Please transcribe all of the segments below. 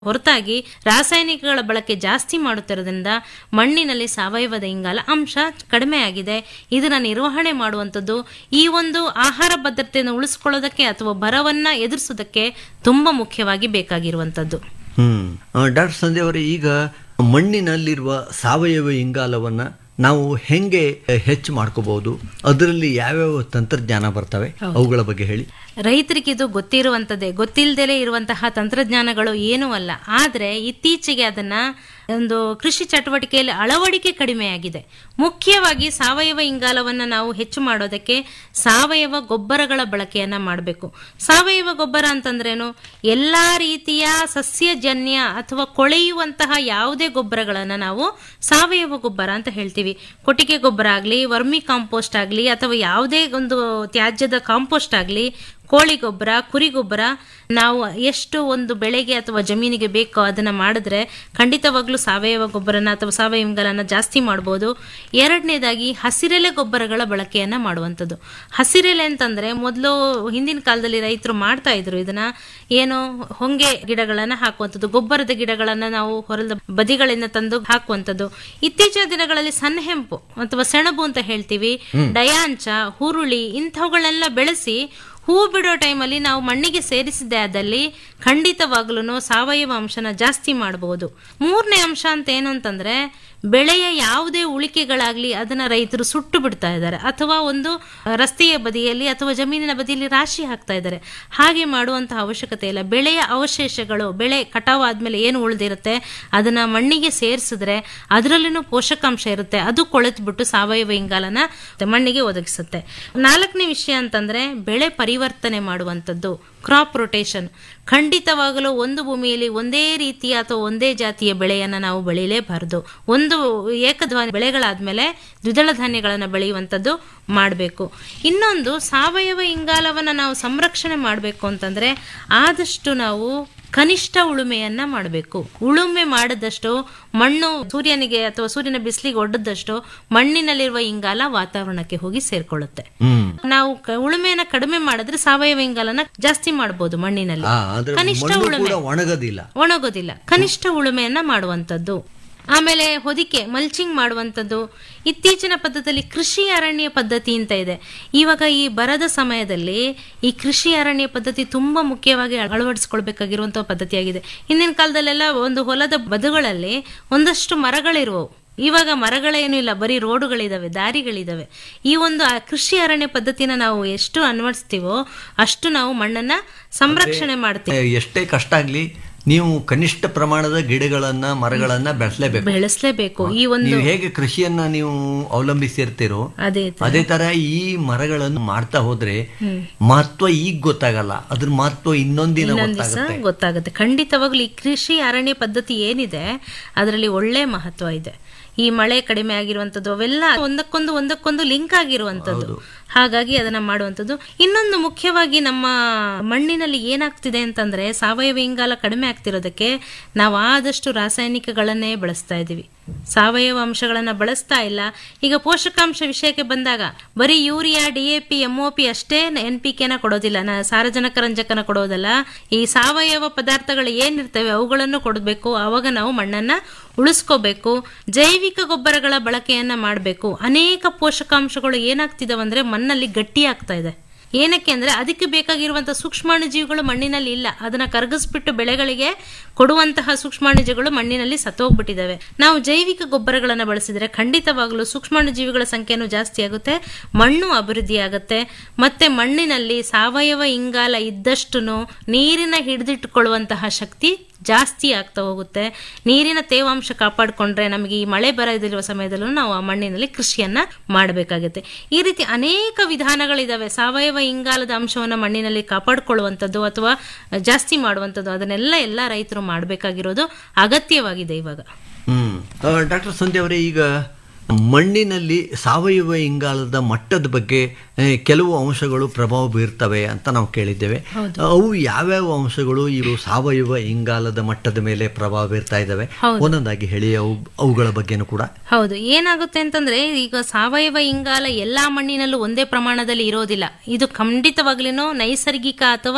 ಹೊರತಾಗಿ ರಾಸಾಯನಿಕಗಳ ಬಳಕೆ ಜಾಸ್ತಿ ಮಾಡುತ್ತಿರೋದ್ರಿಂದ ಮಣ್ಣಿನಲ್ಲಿ ಸಾವಯವದ ಇಂಗಾಲ ಅಂಶ ಕಡಿಮೆಯಾಗಿದೆ ಇದನ್ನ ನಿರ್ವಹಣೆ ಮಾಡುವಂಥದ್ದು ಈ ಒಂದು ಆಹಾರ ಭದ್ರತೆಯನ್ನು ಉಳಿಸ್ಕೊಳ್ಳೋದಕ್ಕೆ ಅಥವಾ ಬರವನ್ನ ಎದುರಿಸೋದಕ್ಕೆ ತುಂಬಾ ಮುಖ್ಯವಾಗಿ ಬೇಕಾಗಿರುವಂಥದ್ದು ಹ್ಮ್ ಡಾಕ್ಟರ್ ಸಂಧ್ಯಾ ಅವರೇ ಈಗ ಮಣ್ಣಿನಲ್ಲಿರುವ ಸಾವಯವ ಇಂಗಾಲವನ್ನ ನಾವು ಹೆಂಗೆ ಹೆಚ್ಚು ಮಾಡ್ಕೋಬಹುದು ಅದರಲ್ಲಿ ಯಾವ್ಯಾವ ತಂತ್ರಜ್ಞಾನ ಬರ್ತವೆ ಅವುಗಳ ಬಗ್ಗೆ ಹೇಳಿ ರೈತರಿಗೆ ಇದು ಗೊತ್ತಿರುವಂಥದ್ದೇ ಗೊತ್ತಿಲ್ಲದೆ ಇರುವಂತಹ ತಂತ್ರಜ್ಞಾನಗಳು ಏನೂ ಅಲ್ಲ ಆದರೆ ಇತ್ತೀಚೆಗೆ ಅದನ್ನ ಒಂದು ಕೃಷಿ ಚಟುವಟಿಕೆಯಲ್ಲಿ ಅಳವಡಿಕೆ ಕಡಿಮೆಯಾಗಿದೆ ಮುಖ್ಯವಾಗಿ ಸಾವಯವ ಇಂಗಾಲವನ್ನು ನಾವು ಹೆಚ್ಚು ಮಾಡೋದಕ್ಕೆ ಸಾವಯವ ಗೊಬ್ಬರಗಳ ಬಳಕೆಯನ್ನ ಮಾಡಬೇಕು ಸಾವಯವ ಗೊಬ್ಬರ ಅಂತಂದ್ರೇನು ಎಲ್ಲಾ ರೀತಿಯ ಸಸ್ಯಜನ್ಯ ಅಥವಾ ಕೊಳೆಯುವಂತಹ ಯಾವುದೇ ಗೊಬ್ಬರಗಳನ್ನು ನಾವು ಸಾವಯವ ಗೊಬ್ಬರ ಅಂತ ಹೇಳ್ತೀವಿ ಕೊಟ್ಟಿಗೆ ಗೊಬ್ಬರ ಆಗಲಿ ವರ್ಮಿ ಕಾಂಪೋಸ್ಟ್ ಆಗಲಿ ಅಥವಾ ಯಾವುದೇ ಒಂದು ತ್ಯಾಜ್ಯದ ಕಾಂಪೋಸ್ಟ್ ಆಗಲಿ ಕೋಳಿ ಗೊಬ್ಬರ ಕುರಿ ಗೊಬ್ಬರ ನಾವು ಎಷ್ಟು ಒಂದು ಬೆಳೆಗೆ ಅಥವಾ ಜಮೀನಿಗೆ ಬೇಕೋ ಅದನ್ನ ಮಾಡಿದ್ರೆ ಖಂಡಿತವಾಗ್ಲೂ ಸಾವಯವ ಗೊಬ್ಬರನ ಅಥವಾ ಸಾವಯವ ಇಂಗಾಲನ ಜಾಸ್ತಿ ಮಾಡ್ಬೋದು ಎರಡನೇದಾಗಿ ಹಸಿರೆಲೆ ಗೊಬ್ಬರಗಳ ಬಳಕೆಯನ್ನ ಮಾಡುವಂಥದ್ದು ಹಸಿರೆಲೆ ಅಂತಂದ್ರೆ ಮೊದಲು ಹಿಂದಿನ ಕಾಲದಲ್ಲಿ ರೈತರು ಮಾಡ್ತಾ ಇದ್ರು ಇದನ್ನ ಏನು ಹೊಂಗೆ ಗಿಡಗಳನ್ನ ಹಾಕುವಂಥದ್ದು ಗೊಬ್ಬರದ ಗಿಡಗಳನ್ನ ನಾವು ಹೊರದ ಬದಿಗಳಿಂದ ತಂದು ಹಾಕುವಂಥದ್ದು ಇತ್ತೀಚಿನ ದಿನಗಳಲ್ಲಿ ಸಣ್ಣಹೆಂಪು ಅಥವಾ ಸೆಣಬು ಅಂತ ಹೇಳ್ತೀವಿ ಡಯಾಂಚ ಹುರುಳಿ ಇಂಥವುಗಳನ್ನೆಲ್ಲ ಬೆಳೆಸಿ ಹೂ ಬಿಡೋ ಟೈಮಲ್ಲಿ ನಾವು ಮಣ್ಣಿಗೆ ಸೇರಿಸಿದ್ದೆ ಆದಲ್ಲಿ ಖಂಡಿತವಾಗ್ಲೂ ಸಾವಯವ ಅಂಶನ ಜಾಸ್ತಿ ಮಾಡಬಹುದು ಮೂರನೇ ಅಂಶ ಅಂತ ಏನು ಅಂತಂದ್ರೆ ಬೆಳೆಯ ಯಾವುದೇ ಉಳಿಕೆಗಳಾಗ್ಲಿ ಅದನ್ನ ರೈತರು ಸುಟ್ಟು ಬಿಡ್ತಾ ಇದ್ದಾರೆ ಅಥವಾ ಒಂದು ರಸ್ತೆಯ ಬದಿಯಲ್ಲಿ ಅಥವಾ ಜಮೀನಿನ ಬದಿಯಲ್ಲಿ ರಾಶಿ ಹಾಕ್ತಾ ಇದ್ದಾರೆ ಹಾಗೆ ಮಾಡುವಂತಹ ಅವಶ್ಯಕತೆ ಇಲ್ಲ ಬೆಳೆಯ ಅವಶೇಷಗಳು ಬೆಳೆ ಕಟಾವು ಆದ್ಮೇಲೆ ಏನು ಉಳಿದಿರುತ್ತೆ ಅದನ್ನ ಮಣ್ಣಿಗೆ ಸೇರಿಸಿದ್ರೆ ಅದರಲ್ಲಿನೂ ಪೋಷಕಾಂಶ ಇರುತ್ತೆ ಅದು ಕೊಳೆತ್ಬಿಟ್ಟು ಸಾವಯವ ಇಂಗಾಲನ ಮಣ್ಣಿಗೆ ಒದಗಿಸುತ್ತೆ ನಾಲ್ಕನೇ ವಿಷಯ ಅಂತಂದ್ರೆ ಬೆಳೆ ಪರಿವರ್ತನೆ ಮಾಡುವಂಥದ್ದು ಕ್ರಾಪ್ ರೊಟೇಷನ್ ಖಂಡಿತವಾಗಲೂ ಒಂದು ಭೂಮಿಯಲ್ಲಿ ಒಂದೇ ರೀತಿಯ ಅಥವಾ ಒಂದೇ ಜಾತಿಯ ಬೆಳೆಯನ್ನ ನಾವು ಬೆಳೀಲೇಬಾರದು ಒಂದು ಏಕಧ್ವನಿ ಬೆಳೆಗಳಾದ್ಮೇಲೆ ದ್ವಿದಳ ಧಾನ್ಯಗಳನ್ನು ಬೆಳೆಯುವಂಥದ್ದು ಮಾಡಬೇಕು ಇನ್ನೊಂದು ಸಾವಯವ ಇಂಗಾಲವನ್ನ ನಾವು ಸಂರಕ್ಷಣೆ ಮಾಡಬೇಕು ಅಂತಂದ್ರೆ ಆದಷ್ಟು ನಾವು ಕನಿಷ್ಠ ಉಳುಮೆಯನ್ನ ಮಾಡಬೇಕು ಉಳುಮೆ ಮಾಡಿದಷ್ಟು ಮಣ್ಣು ಸೂರ್ಯನಿಗೆ ಅಥವಾ ಸೂರ್ಯನ ಬಿಸಿಲಿಗೆ ಒಡ್ಡದಷ್ಟು ಮಣ್ಣಿನಲ್ಲಿರುವ ಇಂಗಾಲ ವಾತಾವರಣಕ್ಕೆ ಹೋಗಿ ಸೇರ್ಕೊಳ್ಳುತ್ತೆ ಹ್ಮ್ ನಾವು ಕ- ಉಳುಮೆಯನ್ನ ಕಡಿಮೆ ಮಾಡಿದ್ರೆ ಸಾವಯವ ಇಂಗಾಲನ ಜಾಸ್ತಿ ಮಾಡಬಹುದು ಮಣ್ಣಿನಲ್ಲಿ ಆ, ಆದ್ರೆ ಕನಿಷ್ಠ ಮಣ್ಣು ಉಳುಮೆ ಕೂಡ ಒಣಗೋದಿಲ್ಲ ಒಣಗೋದಿಲ್ಲ ಕನಿಷ್ಠ ಉಳುಮೆಯನ್ನ ಮಾಡುವಂಥದ್ದು ಆಮೇಲೆ ಹೊದಿಕೆ ಮಲ್ಚಿಂಗ್ ಮಾಡುವಂಥದ್ದು ಇತ್ತೀಚಿನ ಪದ್ಧತಿಯಲ್ಲಿ ಕೃಷಿ ಅರಣ್ಯ ಪದ್ಧತಿ ಅಂತ ಇದೆ ಇವಾಗ ಈ ಬರದ ಸಮಯದಲ್ಲಿ ಈ ಕೃಷಿ ಅರಣ್ಯ ಪದ್ಧತಿ ತುಂಬಾ ಮುಖ್ಯವಾಗಿ ಅಳವಡಿಸ್ಕೊಳ್ಬೇಕಾಗಿರುವಂತಹ ಪದ್ಧತಿಯಾಗಿದೆ ಹಿಂದಿನ ಕಾಲದಲ್ಲೆಲ್ಲ ಒಂದು ಹೊಲದ ಬದುಗಳಲ್ಲಿ ಒಂದಷ್ಟು ಮರಗಳಿರುವವು ಇವಾಗ ಮರಗಳೇನು ಇಲ್ಲ ಬರೀ ರೋಡುಗಳಿದಾವೆ ದಾರಿಗಳಿದಾವೆ ಈ ಒಂದು ಆ ಕೃಷಿ ಅರಣ್ಯ ಪದ್ಧತಿನ ನಾವು ಎಷ್ಟು ಅನ್ವಡಿಸ್ತೀವೋ ಅಷ್ಟು ನಾವು ಮಣ್ಣನ್ನ ಸಂರಕ್ಷಣೆ ಮಾಡ್ತೀವಿ ಎಷ್ಟೇ ಕಷ್ಟ ಆಗ್ಲಿ ನೀವು ಕನಿಷ್ಠ ಪ್ರಮಾಣದ ಗಿಡಗಳನ್ನ ಮರಗಳನ್ನ ಬೆಳೆಸಲೇಬೇಕು ಬೆಳೆಸಲೇಬೇಕು ಈ ಒಂದು ನೀವು ಹೇಗೆ ಕೃಷಿಯನ್ನ ನೀವು ಅವಲಂಬಿಸಿರ್ತೀರೋ ಅದೇ ತ- ಅದೇ ತರ ಈ ಮರಗಳನ್ನು ಮಾಡ್ತಾ ಹೋದ್ರೆ ಮಹತ್ವ ಈಗ ಗೊತ್ತಾಗಲ್ಲ ಅದ್ರ ಮಹತ್ವ ಇನ್ನೊಂದಿನ ಇನ್ನೊಂದ್ ದಿವಸ ಗೊತ್ತಾಗುತ್ತೆ ಗೊತ್ತಾಗುತ್ತೆ ಖಂಡಿತವಾಗ್ಲೂ ಈ ಕೃಷಿ ಅರಣ್ಯ ಪದ್ಧತಿ ಏನಿದೆ ಅದರಲ್ಲಿ ಒಳ್ಳೆ ಮಹತ್ವ ಇದೆ ಈ ಮಳೆ ಕಡಿಮೆ ಆಗಿರುವಂತದ್ದು ಅವೆಲ್ಲ ಒಂದಕ್ಕೊಂದು ಒಂದಕ್ಕೊಂದು ಲಿಂಕ್ ಆಗಿರುವಂತದ್ದು ಹಾಗಾಗಿ ಅದನ್ನ ಮಾಡುವಂಥದ್ದು ಇನ್ನೊಂದು ಮುಖ್ಯವಾಗಿ ನಮ್ಮ ಮಣ್ಣಿನಲ್ಲಿ ಏನಾಗ್ತಿದೆ ಅಂತಂದ್ರೆ ಸಾವಯವ ಇಂಗಾಲ ಕಡಿಮೆ ಆಗ್ತಿರೋದಕ್ಕೆ ನಾವು ಆದಷ್ಟು ರಾಸಾಯನಿಕಗಳನ್ನೇ ಬಳಸ್ತಾ ಇದ್ದೀವಿ ಸಾವಯವ ಅಂಶಗಳನ್ನ ಬಳಸ್ತಾ ಇಲ್ಲ ಈಗ ಪೋಷಕಾಂಶ ವಿಷಯಕ್ಕೆ ಬಂದಾಗ ಬರೀ ಯೂರಿಯಾ ಡಿಎಪಿ ಎಂಒಪಿ ಅಷ್ಟೇ ಎನ್ ಪಿ ಕೆನ ಕೊಡೋದಿಲ್ಲ ನಾ ಸಾರಜನಕ ರಂಜಕನ ಕೊಡೋದಲ್ಲ ಈ ಸಾವಯವ ಪದಾರ್ಥಗಳು ಏನಿರ್ತವೆ ಅವುಗಳನ್ನು ಕೊಡಬೇಕು ಅವಾಗ ನಾವು ಮಣ್ಣನ್ನ ಉಳಿಸ್ಕೋಬೇಕು ಜೈವಿಕ ಗೊಬ್ಬರಗಳ ಬಳಕೆಯನ್ನ ಮಾಡಬೇಕು ಅನೇಕ ಪೋಷಕಾಂಶಗಳು ಏನಾಗ್ತಿದಾವಂದ್ರೆ ಮಣ್ಣಲ್ಲಿ ಗಟ್ಟಿ ಆಗ್ತಾ ಇದೆ ಏನಕ್ಕೆ ಅಂದ್ರೆ ಅದಕ್ಕೆ ಬೇಕಾಗಿರುವಂತಹ ಸೂಕ್ಷ್ಮಾಣುಜೀವಿಗಳು ಮಣ್ಣಿನಲ್ಲಿ ಇಲ್ಲ ಅದನ್ನ ಕರಗಿಸ್ಬಿಟ್ಟು ಬೆಳೆಗಳಿಗೆ ಕೊಡುವಂತಹ ಸೂಕ್ಷ್ಮಾಣುಜೀವಿಗಳು ಮಣ್ಣಿನಲ್ಲಿ ಸತ್ತೋಗ್ಬಿಟ್ಟಿದ್ದಾವೆ ನಾವು ಜೈವಿಕ ಗೊಬ್ಬರಗಳನ್ನು ಬಳಸಿದ್ರೆ ಖಂಡಿತವಾಗಲೂ ಸೂಕ್ಷ್ಮಾಣುಜೀವಿಗಳ ಸಂಖ್ಯೆನೂ ಜಾಸ್ತಿ ಆಗುತ್ತೆ ಮಣ್ಣು ಅಭಿವೃದ್ಧಿ ಆಗುತ್ತೆ ಮತ್ತೆ ಮಣ್ಣಿನಲ್ಲಿ ಸಾವಯವ ಇಂಗಾಲ ಇದ್ದಷ್ಟು ನೀರಿನ ಹಿಡಿದಿಟ್ಟುಕೊಳ್ಳುವಂತಹ ಶಕ್ತಿ ಜಾಸ್ತಿ ಆಗ್ತಾ ಹೋಗುತ್ತೆ ನೀರಿನ ತೇವಾಂಶ ಕಾಪಾಡಿಕೊಂಡ್ರೆ ನಮಗೆ ಈ ಮಳೆ ಬರದಿರುವ ಸಮಯದಲ್ಲೂ ನಾವು ಆ ಮಣ್ಣಿನಲ್ಲಿ ಕೃಷಿಯನ್ನ ಮಾಡಬೇಕಾಗುತ್ತೆ ಈ ರೀತಿ ಅನೇಕ ವಿಧಾನಗಳಿದಾವೆ ಸಾವಯವ ಇಂಗಾಲದ ಅಂಶವನ್ನು ಮಣ್ಣಿನಲ್ಲಿ ಕಾಪಾಡಿಕೊಳ್ಳುವಂಥದ್ದು ಅಥವಾ ಜಾಸ್ತಿ ಮಾಡುವಂಥದ್ದು ಅದನ್ನೆಲ್ಲ ಎಲ್ಲ ರೈತರು ಮಾಡಬೇಕಾಗಿರೋದು ಅಗತ್ಯವಾಗಿದೆ ಇವಾಗ ಹ್ಮ್ ಡಾಕ್ಟರ್ ಸಂಧ್ಯಾ ಅವರೇ ಈಗ ಮಣ್ಣಿನಲ್ಲಿ ಸಾವಯವ ಇಂಗಾಲದ ಮಟ್ಟದ ಬಗ್ಗೆ ಆ, ಕೆಲವು ಅಂಶಗಳು ಪ್ರಭಾವ ಬೀರ್ತವೆ ಅಂತ ನಾವು ಕೇಳಿದ್ದೇವೆ ಅವು ಯಾವ್ಯಾವ ಅಂಶಗಳು ಇವು ಸಾವಯವ ಇಂಗಾಲದ ಮಟ್ಟದ ಮೇಲೆ ಪ್ರಭಾವ ಬೀರ್ತಾ ಇದ್ದಾವೆ ಒಂದೊಂದಾಗಿ ಹೇಳಿ ಅವು ಅವುಗಳ ಬಗ್ಗೆನೂ ಕೂಡ ಹೌದು ಏನಾಗುತ್ತೆ ಅಂತಂದ್ರೆ ಈಗ ಸಾವಯವ ಇಂಗಾಲ ಎಲ್ಲಾ ಮಣ್ಣಿನಲ್ಲೂ ಒಂದೇ ಪ್ರಮಾಣದಲ್ಲಿ ಇರೋದಿಲ್ಲ ಇದು ಖಂಡಿತವಾಗ್ಲೇನೋ ನೈಸರ್ಗಿಕ ಅಥವಾ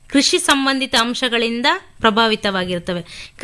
ಕೃಷಿ ಸಂಬಂಧಿತ ಅಂಶಗಳಿಂದ ಪ್ರಭಾವಿತವಾಗಿರ್ತವೆ